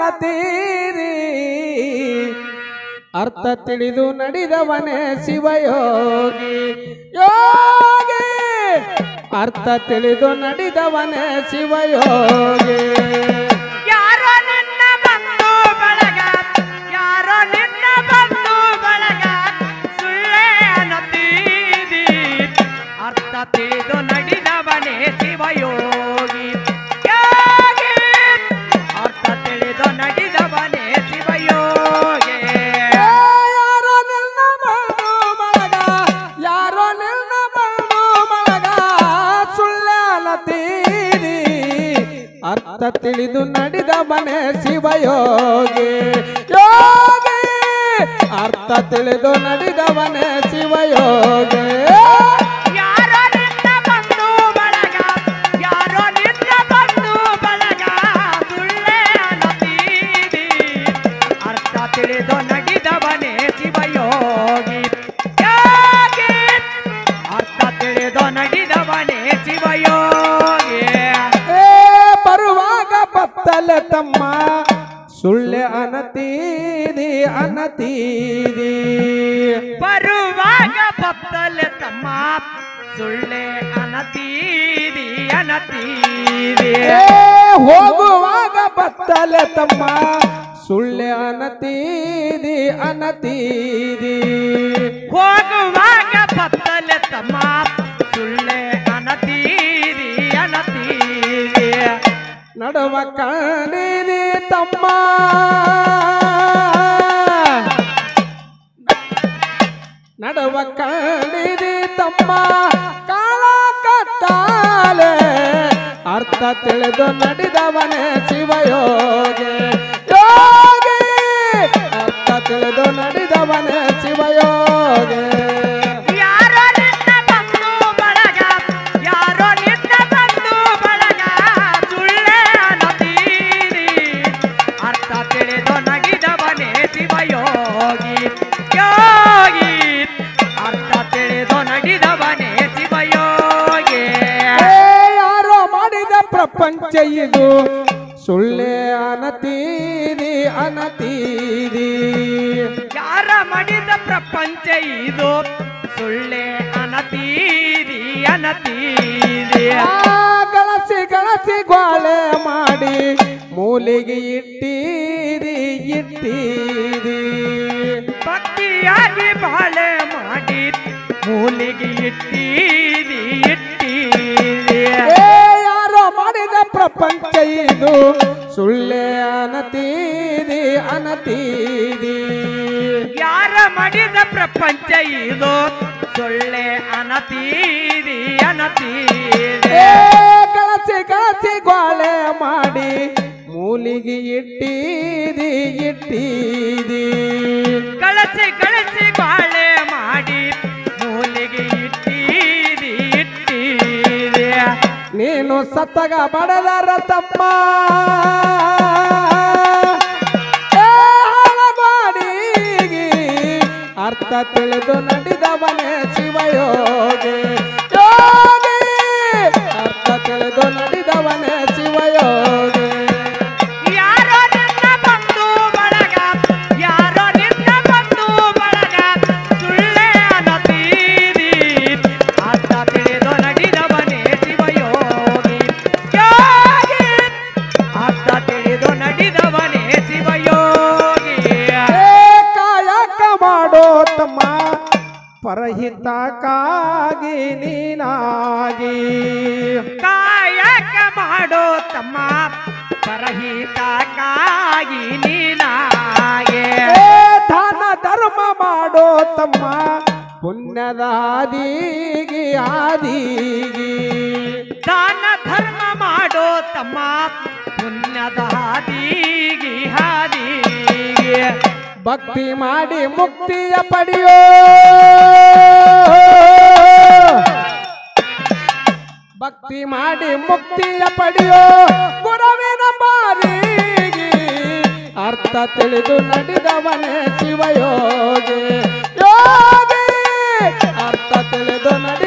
ಅನತೀರಿ ಅರ್ಥ ತಿಳಿದು ನಡೆದವನೇ ಶಿವಯೋಗಿ ಯೋಗಿ ಅರ್ಥ ತಿಳಿದು ನಡೆದವನೇ ಶಿವಯೋಗಿ ಯಾರೋ ನಿನ್ನ ಬಂಧು ಬಳಗ ಯಾರೋ ನಿನ್ನ ಬಂಧು ಬಳಗ ಸುಳ್ಳೇ ಅನ್ನತೀರಿ ಅರ್ಥ ತಿಳಿದು ನಡೆದವನೇ ಶಿವಯೋಗಿ ಯೋಗಿ ಅರ್ಥ ತಿಳಿದು ನಡೆದವನೇ ಶಿವಯೋಗಿ ಯಾರೋ ನಿನ್ನ ಬಂಧು ಬಳಗ ಯಾರೋ ನಿನ್ನ ಬಂಧು ಬಳಗ ಸುಳ್ಳಾಲತೀರಿ ಅರ್ಥ ತಿಳಿದು ನಡೆದವನೇ ಶಿವಯೋಗಿ ಯೋಗಿ ಅರ್ಥ ತಿಳಿದು ನಡೆದವನೇ ಶಿವಯೋಗಿ ಯಾರೋ ನಿನ್ನ ಬಂಧು ಬಳಗ ಯಾರೋ ನಿನ್ನ ಬಂಧು ಬಳಗ ಸುಳ್ಳೇ ಅನ್ನತೀರಿ ಅರ್ಥ ತಿಳಿದು ನಡೆದವನೇ ಶಿವಯೋಗಿ ಯೋಗಿ ಅರ್ಥ ತಿಳಿದು ನಡೆದವನೇ ಶಿವಯೋಗಿ ಏ ಬರುವಾಗ ಬತ್ತಲೆ ತಮ್ಮ ಸುಳ್ಳೆ ಅನತೀರಿ ಅನತೀರಿ ಬರುವಾಗ ಬತ್ತಲೆ ತಮ್ಮ ಸುಳ್ಳೆ ಅನತೀರಿ ಅನತೀರಿ ಏ ಹೋಗುವಾಗ ಬತ್ತಲೆ ತಮ್ಮ ಸುಳ್ಳೆ ಅನತೀರಿ ಅನತೀರಿ ಹೋಗುವಾಗ ಬತ್ತಲೆ ತಮ್ಮ ಸುಳ್ಳೆ ಅನತೀರಿ ಅನತೀರಿ ನಡುವ ಕಾಣಿರಿ ತಮ್ಮ ನಡುವ ಕಾಣಿರಿ ತಮ್ಮ ಕಾಲ ಕಟ್ಟಾಲೆ ಅರ್ಥ ತಿಳಿದು ನಡೆದವನೇ ಶಿವಯೋಗಿ ಯೋಗಿ ಅರ್ಥ ತಿಳಿದು ನಡೆದವನೇ ಶಿವಯೋಗಿ ಯಾರೋ ನಿನ್ನ ಬಂಧು ಬಳಗ ಯಾರೋ ನಿನ್ನ ಬಂಧು ಬಳಗ ಸುಳ್ಳೆ ಅನತೀರಿ ಅರ್ಥ ತಿಳಿದು ನಗಿದವನೇ ಶಿವಯೋಗಿ ಯೋಗಿ ಅರ್ಥ ತಿಳಿದು ನಗಿದವನೇ ಶಿವಯೋಗಿ ಏ ಯಾರೋ ಮಾಡಿದ ಪ್ರಪಂಚ ಇದು ಸುಳ್ಳೆ ಅನತೀರಿ ಅನತೀರಿ ಯಾರ ಮಾಡಿದ ಪ್ರಪಂಚ ಇದು ಸುಳ್ಳೆ ಅನತೀರಿ ಅನತೀರಿ ಆ ಗಳಸಿ ಗಳಸಿ ಗ್ವಾಳೆ ಮಾಡಿ ಮೂಲಿಗೆ ಇಟ್ಟೀರಿ ಇಟ್ಟೀರಿ ಭಕ್ತಿಯಾಗಿ ಬಾಳೆ ಮಾಡಿ ಮೂಲಿಗೆ ಇಟ್ಟೀರಿ ಇಟ್ಟೀರಿ ಏ ಯಾರೋ ಮಾಡಿದ ಪ್ರಪಂಚ ಇದು ಸುಳ್ಳೆ ಅನತೀರಿ ಅನತೀರಿ ಯಾರ ಮಾಡಿದ ಪ್ರಪಂಚ ಇದು ಸೊಳ್ಳೆ ಅನತೀರಿ ಅನತೀರಿ ಏ ಗಳಸಿ ಗಳಸಿ ಗ್ವಾಳೆ ಮಾಡಿ ಮೂಲಿಗೆ ಇಟ್ಟೀರಿ ಇಟ್ಟೀರಿ ಕಳಸಿ ಕಳಸಿ ಬಾಳೆ ಮಾಡಿ ಮೂಲಿಗೆ ಇಟ್ಟೀರಿ ಇಟ್ಟೀರಿ ನೀನು ಸತ್ತಗ ಬಡದರ ತಮ್ಮ ಏ ಹಾಳಮಾಡಿಗಿ ಅರ್ಥ ತಿಳಿದು ನಡೆದವನೇ ಶಿವಯೋಗಿ ಯೋಗಿ ಅರ್ಥ ತಿಳಿದು ನಡೆದವನೇ ಶಿವಯೋಗಿ ಯಾರೋ ನಿನ್ನ ಬಂಧು ಬಳಗ ಯಾರೋ ನಿನ್ನ ಬಂಧು ಬಳಗ ಸುಳ್ಳೆ ಅನತೀರಿ ಅರ್ಥ ತಿಳಿದು ನಡೆದವನೇ ಶಿವಯೋಗಿ ಯೋಗಿ ಅರ್ಥ ತಿಳಿದು ನಡೆದವನೇ ಶಿವಯೋಗಿ ಏ ಕಾಯಕ ಮಾಡೋ ತಮ್ಮ ಪರಹಿತಕ್ಕಾಗಿ ನೀನಾಗಿ ಕಾಯಕ ಮಾಡೋ ತಮ್ಮ ಪರಹಿತಕ್ಕಾಗಿ ನೀನಾಗೆ ಏ ದಾನ ಧರ್ಮ ಮಾಡೋ ತಮ್ಮ ಪುಣ್ಯದ ಹಾದಿಗಿ ಹಾದಿಗಿ ದಾನ ಧರ್ಮ ಮಾಡೋ ತಮ್ಮ ಪುಣ್ಯದ ಹಾದಿಗಿ ಹಾದಿಗೆ ಭಕ್ತಿ ಮಾಡಿ ಮುಕ್ತಿಯ ಪಡೆಯೋ ಭಕ್ತಿ ಮಾಡಿ ಮುಕ್ತಿಯ ಪಡೆಯೋ ಗುರುವಿನ ಬಾರಿಗೆ ಅರ್ಥ ತಿಳಿದು ನಡೆದವನೇ ಶಿವಯೋಗಿ ಯೋಗಿ ಅರ್ಥ ತಿಳಿದು ನಡೆ